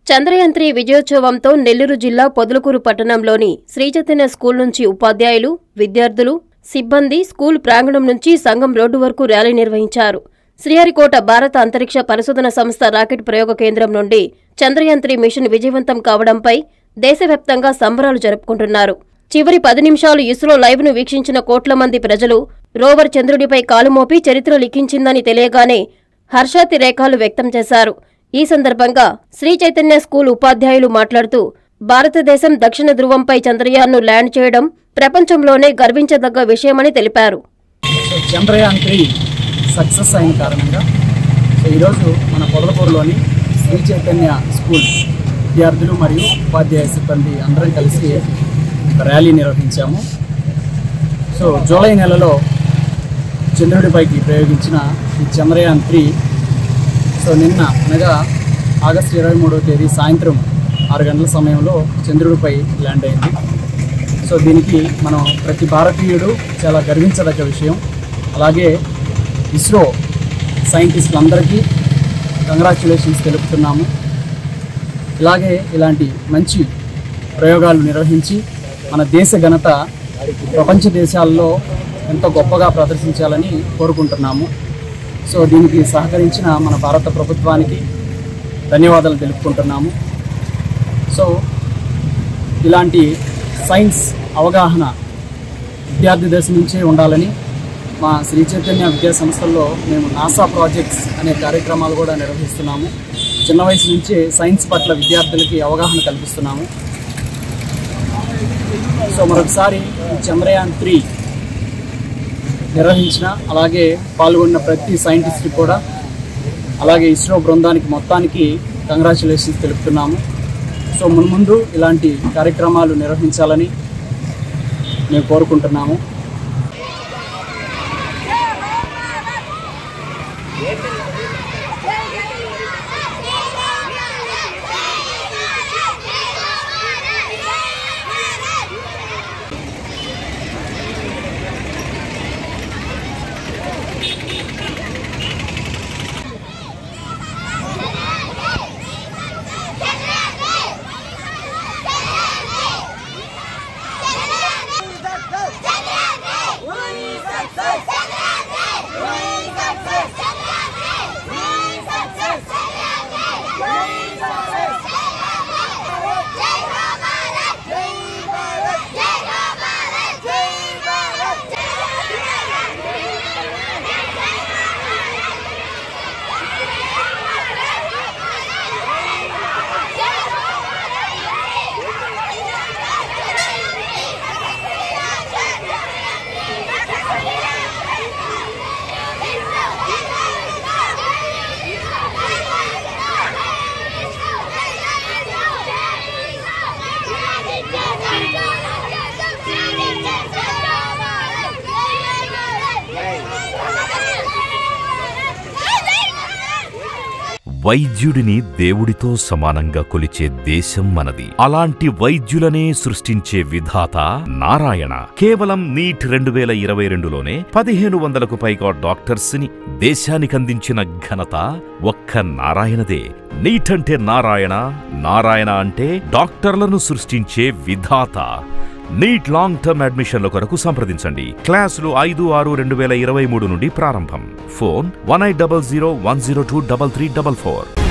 చంద్రయంత్రి విజయోత్సవంతో నెల్లూరు జిల్లా పొదలకూరు పట్టణంలోని శ్రీచైతన్య స్కూల్ నుంచి ఉపాధ్యాయులు విద్యార్థులు సిబ్బంది స్కూల్ ప్రాంగణం నుంచి సంఘం రోడ్డు వరకు ర్యాలీ నిర్వహించారు శ్రీహరికోట భారత అంతరిక్ష పరిశోధన సంస్థ రాకెట్ ప్రయోగ కేంద్రం నుండి చంద్రయంత్రి మిషన్ విజయవంతం కావడంపై దేశవ్యాప్తంగా సంబరాలు జరుపుకుంటున్నారు చివరి పది నిమిషాలు ఇస్రో లైవ్ ను వీక్షించిన కోట్ల మంది ప్రజలు రోవర్ చంద్రుడిపై కాలుమోపి చరిత్ర లిఖించిందని తెలియగానే హర్షాతిరేకాలు వ్యక్తం చేశారు ఈ సందర్భంగా శ్రీ చైతన్య స్కూల్ ఉపాధ్యాయులు మాట్లాడుతూ భారతదేశం దక్షిణ ధృవంపై చంద్రయాన్ను ల్యాండ్ చేయడం ప్రపంచంలోనే గర్వించదగ్గ విషయమని తెలిపారు సో చంద్రయాన్ త్రీ సక్సెస్ అయిన కారణంగా సో ఈరోజు మన పొదలపూరులోని శ్రీ చైతన్య స్కూల్ విద్యార్థులు మరియు ఉపాధ్యాయ సిబ్బంది అందరం కలిసి ఒక ర్యాలీ నిర్వహించాము సో జూలై నెలలో చంద్రుడిపైకి ప్రయోగించిన ఈ చంద్రయాన్ త్రీ సో నిన్న అనగా ఆగస్టు ఇరవై మూడవ తేదీ సాయంత్రం ఆరు గంటల సమయంలో చంద్రుడిపై ల్యాండ్ అయింది సో దీనికి మనం ప్రతి భారతీయుడు చాలా గర్వించదగ్గ విషయం అలాగే ఇస్రో సైంటిస్టులందరికీ కంగ్రాచులేషన్స్ తెలుపుతున్నాము ఇలాగే ఇలాంటి మంచి ప్రయోగాలు నిర్వహించి మన దేశ ఘనత ప్రపంచ దేశాల్లో ఎంతో గొప్పగా ప్రదర్శించాలని కోరుకుంటున్నాము సో దీనికి సహకరించిన మన భారత ప్రభుత్వానికి ధన్యవాదాలు తెలుపుకుంటున్నాము సో ఇలాంటి సైన్స్ అవగాహన విద్యార్థి దశ నుంచే ఉండాలని మా శ్రీ చైతన్య విద్యా సంస్థల్లో మేము నాసా ప్రాజెక్ట్స్ అనే కార్యక్రమాలు కూడా నిర్వహిస్తున్నాము చిన్న వయసు నుంచే సైన్స్ పట్ల విద్యార్థులకి అవగాహన కల్పిస్తున్నాము సో మరొకసారి ఈ చంద్రయాన్ త్రీ నిర్వహించిన అలాగే పాల్గొన్న ప్రతి సైంటిస్ట్కి కూడా అలాగే ఇస్రో బృందానికి మొత్తానికి కంగ్రాచులేషన్స్ తెలుపుతున్నాము సో మున్ముందు ఇలాంటి కార్యక్రమాలు నిర్వహించాలని మేము కోరుకుంటున్నాము వైద్యుడిని దేవుడితో సమానంగా కొలిచే దేశం మనది అలాంటి వైద్యులనే సృష్టించే విధాత నారాయణ కేవలం నీట్ రెండు వేల ఇరవై రెండులోనే పదిహేను వందలకు పైగా డాక్టర్స్ ని దేశానికి అందించిన ఘనత ఒక్క నారాయణదే నీట్ అంటే నారాయణ నారాయణ అంటే డాక్టర్లను సృష్టించే విధాత నీట్ లాంగ్ టర్మ్ అడ్మిషన్ల కొరకు సంప్రదించండి క్లాసులు ఐదు ఆరు రెండు వేల ఇరవై మూడు నుండి ప్రారంభం phone one eight double zero one zero two double three double four